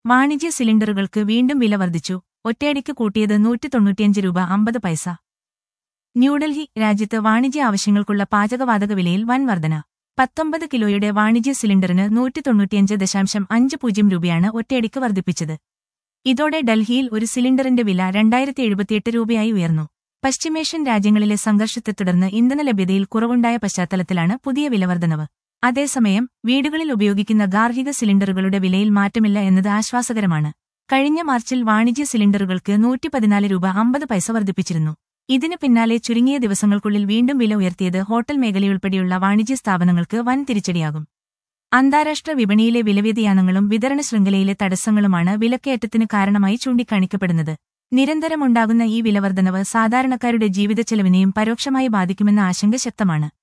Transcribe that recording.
വാണിജ്യ സിലിണ്ടറുകൾക്ക് വീണ്ടും വില വർദ്ധിച്ചു ഒറ്റയടിക്ക് കൂട്ടിയത് നൂറ്റി തൊണ്ണൂറ്റിയഞ്ച് രൂപ അമ്പത് പൈസ ന്യൂഡൽഹി രാജ്യത്ത് വാണിജ്യ ആവശ്യങ്ങൾക്കുള്ള പാചകവാതക വിലയിൽ വൻ വർധന പത്തൊമ്പത് കിലോയുടെ വാണിജ്യ സിലിണ്ടറിന് നൂറ്റി തൊണ്ണൂറ്റിയഞ്ച് ദശാംശം അഞ്ച് പൂജ്യം രൂപയാണ് ഒറ്റയടിക്ക് വർദ്ധിപ്പിച്ചത് ഇതോടെ ഡൽഹിയിൽ ഒരു സിലിണ്ടറിന്റെ വില രണ്ടായിരത്തി എഴുപത്തിയെട്ട് രൂപയായി ഉയർന്നു പശ്ചിമേഷ്യൻ രാജ്യങ്ങളിലെ സംഘർഷത്തെ തുടർന്ന് ഇന്ധന ലഭ്യതയിൽ കുറവുണ്ടായ പശ്ചാത്തലത്തിലാണ് പുതിയ വിലവർദ്ധനവ് അതേസമയം വീടുകളിൽ ഉപയോഗിക്കുന്ന ഗാർഹിക സിലിണ്ടറുകളുടെ വിലയിൽ മാറ്റമില്ല എന്നത് ആശ്വാസകരമാണ് കഴിഞ്ഞ മാർച്ചിൽ വാണിജ്യ സിലിണ്ടറുകൾക്ക് നൂറ്റി പതിനാല് രൂപ അമ്പത് പൈസ വർദ്ധിപ്പിച്ചിരുന്നു ഇതിന് പിന്നാലെ ചുരുങ്ങിയ ദിവസങ്ങൾക്കുള്ളിൽ വീണ്ടും വില ഉയർത്തിയത് ഹോട്ടൽ മേഖലയുൾപ്പെടെയുള്ള വാണിജ്യ സ്ഥാപനങ്ങൾക്ക് വൻ തിരിച്ചടിയാകും അന്താരാഷ്ട്ര വിപണിയിലെ വിലവ്യതിയാനങ്ങളും വിതരണ ശൃംഖലയിലെ തടസ്സങ്ങളുമാണ് വിലക്കയറ്റത്തിന് കാരണമായി ചൂണ്ടിക്കാണിക്കപ്പെടുന്നത് നിരന്തരമുണ്ടാകുന്ന ഈ വിലവർദ്ധനവ് സാധാരണക്കാരുടെ ജീവിതച്ചെലവിനെയും പരോക്ഷമായി ബാധിക്കുമെന്ന ആശങ്ക ശക്തമാണ്